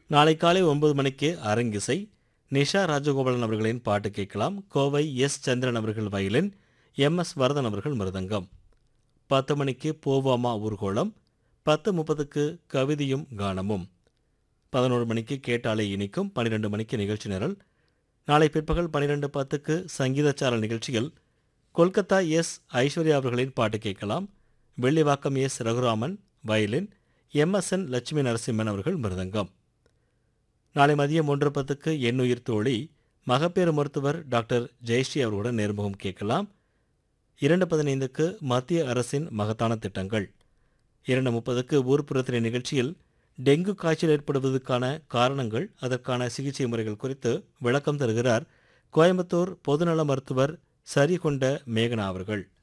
நாளை காலை ஒன்பது மணிக்கு அரங்கிசை நிஷா ராஜகோபாலன் அவர்களின் பாட்டு கேட்கலாம் கோவை எஸ் சந்திரன் அவர்கள் வயலின் எம் எஸ் வரதன் அவர்கள் மிருதங்கம் பத்து மணிக்கு போவாமா ஊர்கோளம் பத்து முப்பதுக்கு கவிதையும் கானமும் பதினோரு மணிக்கு கேட்டாலே இனிக்கும் பன்னிரெண்டு மணிக்கு நிகழ்ச்சி நிரல் நாளை பிற்பகல் பன்னிரெண்டு பத்துக்கு சங்கீதச்சாரல் நிகழ்ச்சியில் கொல்கத்தா எஸ் ஐஸ்வர்யா அவர்களின் பாட்டு கேட்கலாம் Vellivakkam S Raghuraman violin MSN Lakshmi Narasimhan அவர்கள் மிருதங்கம் நாளை மதியம் ஒன்று பத்துக்கு எண்ணுயிர் தோழி மகப்பேறு மருத்துவர் டாக்டர் ஜெயஸ்ரீ அவர்களுடன் நேர்முகம் கேட்கலாம் இரண்டு பதினைந்துக்கு மத்திய அரசின் மகத்தான திட்டங்கள் இரண்டு முப்பதுக்கு ஊர்ப்புறத்தினை நிகழ்ச்சியில் டெங்கு காய்ச்சல் ஏற்படுவதற்கான காரணங்கள் அதற்கான சிகிச்சை முறைகள் குறித்து விளக்கம் தருகிறார் கோயம்புத்தூர் பொதுநல மருத்துவர் சரிகொண்ட மேகனா அவர்கள்